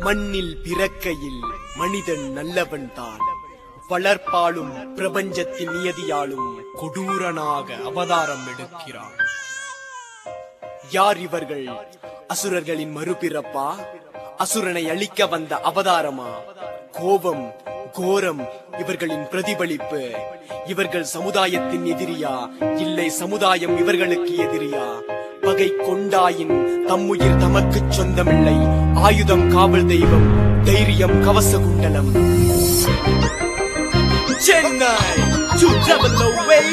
மண்ணில் பிறக்கையில் மனிதன் நல்லவன் தான் வளர்ப்பாலும் பிரபஞ்சத்தின் நியதியாலும் கொடூரனாக அவதாரம் எடுக்கிறான் யார் இவர்கள் அசுரர்களின் மறுபிறப்பா அசுரனை அழிக்க வந்த அவதாரமா கோபம் கோரம் இவர்களின் பிரதிபலிப்பு இவர்கள் சமுதாயத்தின் எதிரியா இல்லை சமுதாயம் இவர்களுக்கு எதிரியா பகை கொண்டாயின் தம்முயிர் தமக்குச் சொந்தமில்லை ஆயுதம் காவல் தெய்வம் தைரியம் கவச குண்டலம் Chennai to double away.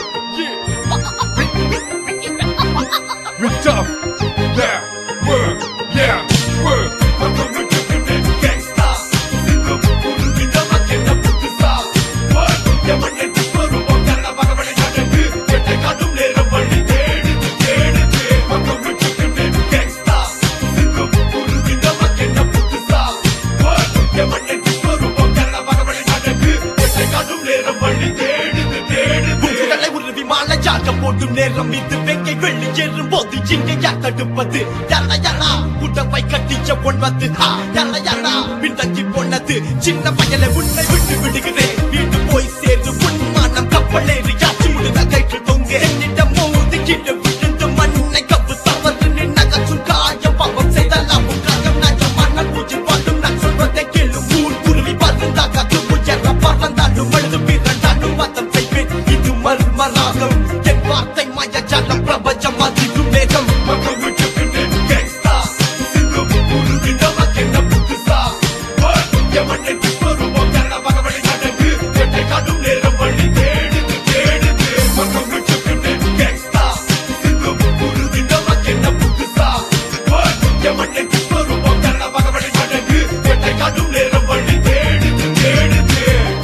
We're tough. Yeah, work, yeah, work. Welcome to Chicken Gangsta. Singapore, kita makin dapat besar. Work, yang menyentuh perubahan karena bagaimana jadiku. Kita kadung lera balik தேடுது, தேடுது. Welcome to Chicken Gangsta. Singapore, kita makin dapat besar. Work, yang menyentuh perubahan karena bagaimana jadiku. Kita kadung lera balik தேடுது, தேடுது. உங்களை ஒரு விமானயாக போடும் நேரம் இது வெங்கை வெள்ளி ஏறும் போது இங்க யார் தடுப்பது யாரா யாரா உடம்பை கட்டிச்ச பொன்வது ஹா, யாரா யாரா பின்தங்கி போனது சின்ன பயலை உன்னை விட்டு விடுகிறேன் வீட்டு போய் சேர்ந்து உன்மானம் கப்பலேறி யாச்சு முழுத கயிற்று தொங்க என்னிடம் மோதி கிட்ட விழுந்து மண்ணை கப்பு தவறு நகச்சும் காயம் பாவம் செய்தலாம் உன் காயம் நஜமான பூஜை பாடும் நான் சொல்வதை கேளு ஊர் குருவி பறந்தாக உயர பறந்தாலும் அழுது பிறந்தாலும் மதம் செய்வேன் இது மர்மராகம் என் வார்த்தை மயஜாலம் பிரபஞ்சம் அதிரும் வேகம் Welcome to Chicken Gangsta. Singapore, kita makin dapat besar. Work, yang menyentuh perubahan karena bagaimana jadiku. Kita kadung lera balik தேடுது, தேடுது. Welcome to Chicken Gangsta. Singapore, kita makin dapat besar. Work, yang menyentuh perubahan karena bagaimana jadiku. Kita kadung lera balik தேடுது, தேடுது.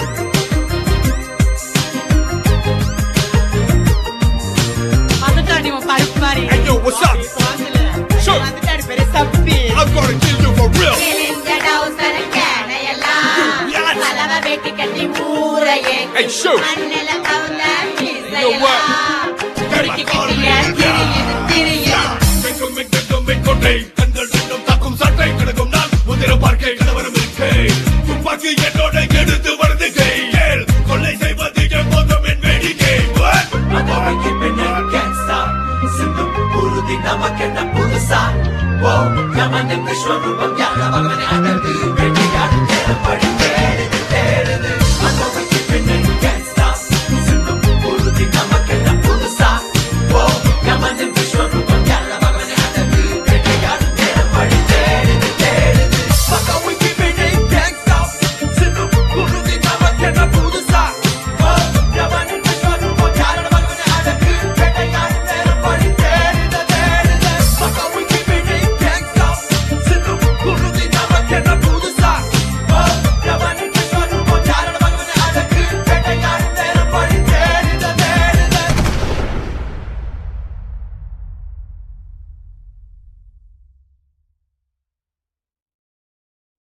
வந்துட்டாடி உன் பருப்பு மாதிரி. Hey, yo, what's up? வாசல்ல. Sure. வந்துட்டாடி பெரிய சப்பி. I'm gonna kill you for real. கிழிஞ்ச டவுசர் கேனையெல்லாம் Yes. கலவ வெட்டி கட்டி ஊரையே Hey, sure. மண்ணில கவுந்த know what? குறுக்கி கட்டிய திரியுது திரியுது மெங்கும் மெங்கும் மெங்கொண்டை கண்கள் ரெண்டும் தாக்கும் சட்டை கிடக்கும் நான் முதிர பார்க்கை கலவரம் இருக்கை துப்பாக்கி என்னோட எடுத்து வருது கை கேள் கொள்ளை செய்வது எப்போதும் என் வேடிக்கை What? உறுதி நமக்கென்ன புதுசா ஓ யமனின் விஸ்வரூபம் யார மகனை அடகு வெட்டியாடு தேடப்படி தேடுது